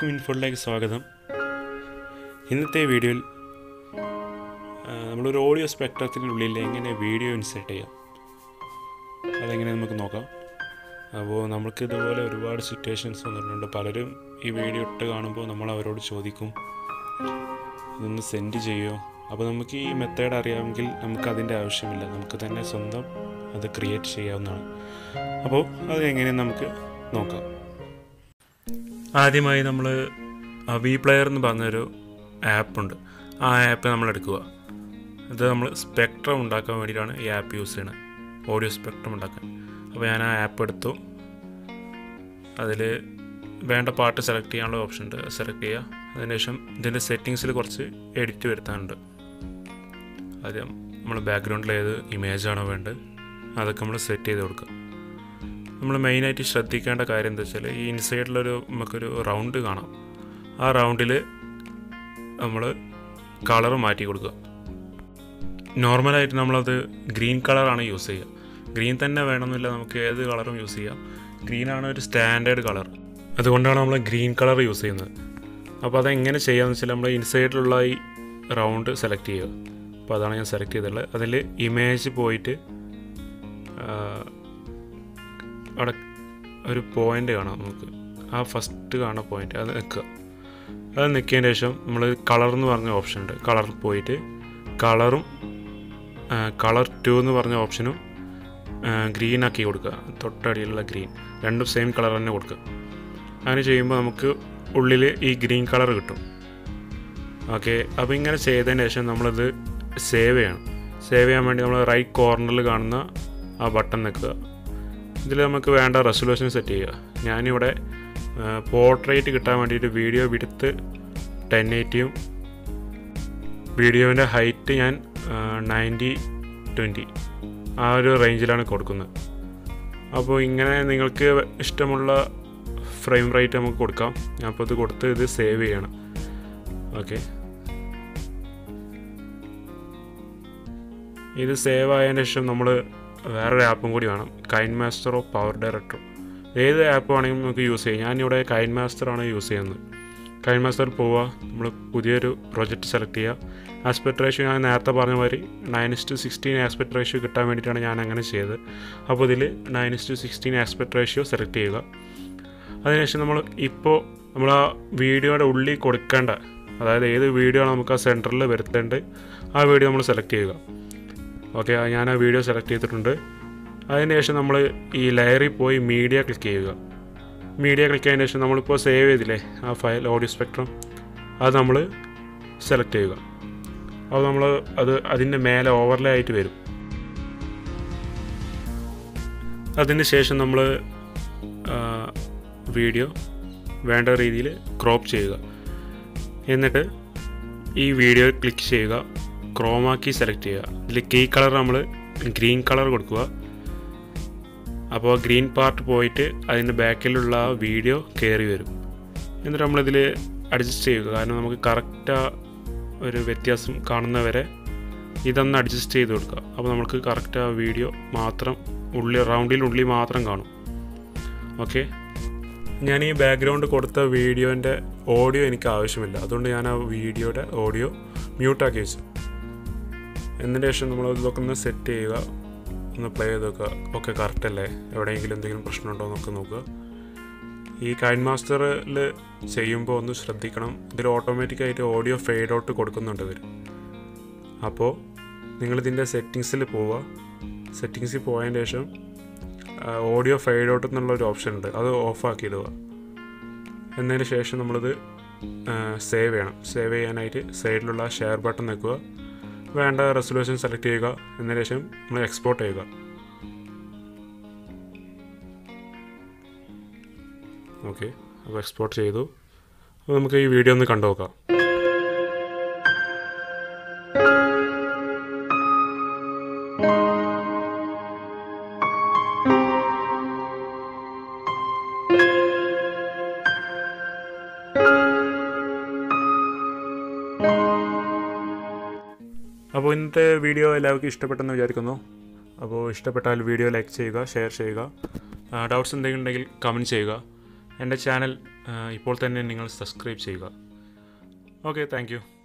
എല്ലാവർക്കും ഇൻഫോളിലേക്ക് സ്വാഗതം ഇന്നത്തെ വീഡിയോയിൽ ആ, നമ്മളൊരു ഓഡിയോ സ്പെക്ട്രത്തിനുള്ളിൽ എങ്ങനെ വീഡിയോ ഇൻസേർട്ട് ചെയ്യാം അതെങ്ങനെ നമുക്ക് നോക്കാം അപ്പോൾ നമുക്ക് ഇതുപോലെ ഒരുപാട് സിറ്റുവേഷൻസ് വന്നിട്ടുണ്ട് പലരും ഈ വീഡിയോ ഇട്ട് കാണുമ്പോൾ നമ്മൾ അവരോട് ചോദിക്കും ഇതൊന്ന് സെൻഡ് ചെയ്യുമോ അപ്പോൾ നമുക്ക് ഈ മെത്തേഡ് അറിയാമെങ്കിൽ നമുക്ക് അതിൻ്റെ ആവശ്യമില്ല നമുക്ക് തന്നെ സ്വന്തം അത് ക്രിയേറ്റ് ചെയ്യാവുന്നതാണ് അപ്പോൾ അത് എങ്ങനെ നമുക്ക് നോക്കാം ആദ്യമായി നമ്മൾ വി പ്ലെയർ എന്ന് പറഞ്ഞൊരു ആപ്പുണ്ട് ആ ആപ്പ് നമ്മൾ എടുക്കുക ഇത് നമ്മൾ സ്പെക്ട്രം ഉണ്ടാക്കാൻ വേണ്ടിയിട്ടാണ് ഈ ആപ്പ് യൂസ് ചെയ്യണത് ഓഡിയോ സ്പെക്ട്രം ഉണ്ടാക്കാൻ അപ്പോൾ ഞാൻ ആ ആപ്പ് എടുത്തു അതിൽ വേണ്ട പാട്ട് സെലക്ട് ചെയ്യാനുള്ള ഓപ്ഷൻ ഉണ്ട് സെലക്ട് ചെയ്യുക അതിനുശേഷം ഇതിൻ്റെ സെറ്റിങ്സിൽ കുറച്ച് എഡിറ്റ് വരുത്താനുണ്ട് ആദ്യം നമ്മൾ ബാക്ക്ഗ്രൗണ്ടിൽ ഏത് ഇമേജാണോ വേണ്ടത് അതൊക്കെ നമ്മൾ സെറ്റ് ചെയ്ത് കൊടുക്കുക നമ്മൾ മെയിനായിട്ട് ശ്രദ്ധിക്കേണ്ട കാര്യം എന്താ വെച്ചാൽ ഈ ഇൻസൈഡിലൊരു നമുക്കൊരു റൗണ്ട് കാണാം ആ റൗണ്ടിൽ നമ്മൾ കളർ മാറ്റി കൊടുക്കുക നോർമലായിട്ട് നമ്മളത് ഗ്രീൻ കളറാണ് യൂസ് ചെയ്യുക ഗ്രീൻ തന്നെ വേണമെന്നില്ല നമുക്ക് ഏത് കളറും യൂസ് ചെയ്യാം ഗ്രീനാണ് ഒരു സ്റ്റാൻഡേർഡ് കളർ അതുകൊണ്ടാണ് നമ്മൾ ഗ്രീൻ കളർ യൂസ് ചെയ്യുന്നത് അപ്പോൾ അതെങ്ങനെ ചെയ്യാമെന്ന് വെച്ചാൽ നമ്മൾ ഇൻസൈഡിലുള്ള ഈ റൗണ്ട് സെലക്ട് ചെയ്യുക അപ്പോൾ അതാണ് ഞാൻ സെലക്ട് ചെയ്തിട്ടുള്ളത് അതിൽ ഇമേജ് പോയിട്ട് ആ, അവിടെ ഒരു പോയിന്റ് കാണാം നമുക്ക് ആ ഫസ്റ്റ് കാണുന്ന പോയിന്റ് അത് നിൽക്കുക അത് നിൽക്കിയതിന് ശേഷം നമ്മൾ കളർ എന്ന് പറഞ്ഞ ഓപ്ഷൻ ഉണ്ട് കളർ പോയിട്ട് കളറും കളർ ടു എന്ന് പറഞ്ഞ ഓപ്ഷനും ഗ്രീൻ ആക്കി കൊടുക്കുക തൊട്ടടിയിലുള്ള ഗ്രീൻ രണ്ടും സെയിം കളർ തന്നെ കൊടുക്കുക അങ്ങനെ ചെയ്യുമ്പോൾ നമുക്ക് ഉള്ളിൽ ഈ ഗ്രീൻ കളർ കിട്ടും ഓക്കെ അപ്പോൾ ഇങ്ങനെ ചെയ്തതിന് ശേഷം നമ്മളത് സേവ് ചെയ്യണം സേവ് ചെയ്യാൻ വേണ്ടി നമ്മൾ റൈറ്റ് കോർണറിൽ കാണുന്ന ആ ബട്ടൺ നിൽക്കുക ഇതിൽ നമുക്ക് വേണ്ട റെസൊല്യൂഷൻ സെറ്റ് ചെയ്യുക ഞാനിവിടെ പോർട്രേറ്റ് കിട്ടാൻ വേണ്ടിയിട്ട് വീഡിയോ വിടുത്ത് ടെൻ എയ്റ്റിയും വീഡിയോൻ്റെ ഹൈറ്റ് ഞാൻ നയൻറ്റി ട്വൻറ്റി ആ ഒരു റേഞ്ചിലാണ് കൊടുക്കുന്നത് അപ്പോൾ ഇങ്ങനെ നിങ്ങൾക്ക് ഇഷ്ടമുള്ള ഫ്രെയിം റേറ്റ് നമുക്ക് കൊടുക്കാം ഞാൻ അപ്പോൾ ഇത് കൊടുത്ത് ഇത് സേവ് ചെയ്യണം ഓക്കെ ഇത് സേവ് ആയതിനു ശേഷം നമ്മൾ വേറൊരു ആപ്പും കൂടി വേണം കൈൻ മാസ്റ്ററോ പവർ ഡയറക്ടറോ ഏത് ആപ്പ് വേണമെങ്കിലും നമുക്ക് യൂസ് ചെയ്യാം ഞാനിവിടെ കൈൻ മാസ്റ്ററാണ് യൂസ് ചെയ്യുന്നത് കൈൻ മാസ്റ്ററിൽ പോവുക നമ്മൾ പുതിയൊരു പ്രൊജക്റ്റ് സെലക്ട് ചെയ്യുക ആസ്പെക്ട് റേഷ്യോ ഞാൻ നേരത്തെ പറഞ്ഞ മാതിരി nine is to sixteen aspect ratio കിട്ടാൻ വേണ്ടിയിട്ടാണ് ഞാൻ അങ്ങനെ ചെയ്തത് അപ്പോൾ ഇതിൽ nine is to sixteen aspect ratio select ചെയ്യുക അതിനുശേഷം നമ്മൾ ഇപ്പോൾ നമ്മൾ ആ വീഡിയോയുടെ ഉള്ളിൽ കൊടുക്കേണ്ട അതായത് ഏത് വീഡിയോ ആണ് നമുക്ക് ആ സെൻറ്ററിൽ വരുത്തേണ്ടത് ആ വീഡിയോ നമ്മൾ സെലക്ട് ചെയ്യുക ഓക്കെ ഞാൻ ആ വീഡിയോ സെലക്ട് ചെയ്തിട്ടുണ്ട് അതിന് ശേഷം നമ്മൾ ഈ ലെയറിൽ പോയി മീഡിയ ക്ലിക്ക് ചെയ്യുക മീഡിയ ക്ലിക്ക് ചെയ്തതിന് ശേഷം നമ്മളിപ്പോൾ സേവ് ചെയ്തില്ലേ ആ ഫയൽ ഓഡിയോ സ്പെക്ട്രം അത് നമ്മൾ സെലക്ട് ചെയ്യുക അപ്പോൾ നമ്മൾ അത് അതിൻ്റെ മേലെ ഓവർലേ ആയിട്ട് വരും അതിന് ശേഷം നമ്മൾ വീഡിയോ വേണ്ട രീതിയിൽ ക്രോപ്പ് ചെയ്യുക എന്നിട്ട് ഈ വീഡിയോ ക്ലിക്ക് ചെയ്യുക ക്രോമാക്കി സെലക്ട് ചെയ്യുക ഇതിൽ കീ കളർ നമ്മൾ ഗ്രീൻ കളർ കൊടുക്കുക അപ്പോൾ ഗ്രീൻ പാർട്ട് പോയിട്ട് അതിൻ്റെ ബാക്കിലുള്ള ആ വീഡിയോ കയറി വരും എന്നിട്ട് നമ്മളിതിൽ അഡ്ജസ്റ്റ് ചെയ്യുക കാരണം നമുക്ക് കറക്റ്റ് ഒരു വ്യത്യാസം കാണുന്നവരെ ഇതൊന്ന് അഡ്ജസ്റ്റ് ചെയ്ത് കൊടുക്കുക അപ്പോൾ നമുക്ക് കറക്റ്റ് ആ വീഡിയോ മാത്രം ഉള്ളി റൗണ്ടിനുള്ളിൽ മാത്രം കാണും ഓക്കെ ഞാൻ ഈ ബാക്ക്ഗ്രൗണ്ട് കൊടുത്ത വീഡിയോൻ്റെ ഓഡിയോ എനിക്ക് ആവശ്യമില്ല അതുകൊണ്ട് ഞാൻ ആ വീഡിയോയുടെ ഓഡിയോ മ്യൂട്ടാക്കി വെച്ചു എന്നതിന് ശേഷം നമ്മൾ ഇതൊക്കെ ഒന്ന് സെറ്റ് ചെയ്യുക ഒന്ന് പ്ലേ ചെയ്ത് നോക്കുക ഓക്കെ കറക്റ്റ് അല്ലേ എവിടെയെങ്കിലും എന്തെങ്കിലും പ്രശ്നമുണ്ടോ എന്നൊക്കെ നോക്കുക ഈ കൈൻ മാസ്റ്ററിൽ ചെയ്യുമ്പോൾ ഒന്ന് ശ്രദ്ധിക്കണം ഇതിൽ ഓട്ടോമാറ്റിക്കായിട്ട് ഓഡിയോ ഫെയ്ഡ് ഔട്ട് കൊടുക്കുന്നുണ്ട് ഇവർ അപ്പോൾ നിങ്ങളിതിൻ്റെ സെറ്റിങ്സിൽ പോവുക സെറ്റിങ്സിൽ പോയതിന് ശേഷം ഓഡിയോ ഫെയ്ഡ് ഔട്ട് എന്നുള്ള ഒരു ഓപ്ഷൻ ഉണ്ട് അത് ഓഫാക്കി ഇടുക എന്നതിന് ശേഷം നമ്മളിത് സേവ് ചെയ്യണം സേവ് ചെയ്യാനായിട്ട് സൈഡിലുള്ള ഷെയർ ബട്ടൺ നിൽക്കുക വേണ്ട റെസൊല്യൂഷൻ സെലക്ട് ചെയ്യുക എന്നതിന് ശേഷം നമ്മൾ എക്സ്പോർട്ട് ചെയ്യുക ഓക്കെ അപ്പോൾ എക്സ്പോർട്ട് ചെയ്തു അപ്പോൾ നമുക്ക് ഈ വീഡിയോ ഒന്ന് കണ്ടു നോക്കാം അപ്പോൾ ഇന്നത്തെ വീഡിയോ എല്ലാവർക്കും ഇഷ്ടപ്പെട്ടെന്ന് വിചാരിക്കുന്നു അപ്പോൾ ഇഷ്ടപ്പെട്ടാൽ വീഡിയോ ലൈക്ക് ചെയ്യുക ഷെയർ ചെയ്യുക ഡൗട്ട്സ് എന്തെങ്കിലും ഉണ്ടെങ്കിൽ കമൻറ്റ് ചെയ്യുക എൻ്റെ ചാനൽ ഇപ്പോൾ തന്നെ നിങ്ങൾ സബ്സ്ക്രൈബ് ചെയ്യുക ഓക്കെ താങ്ക്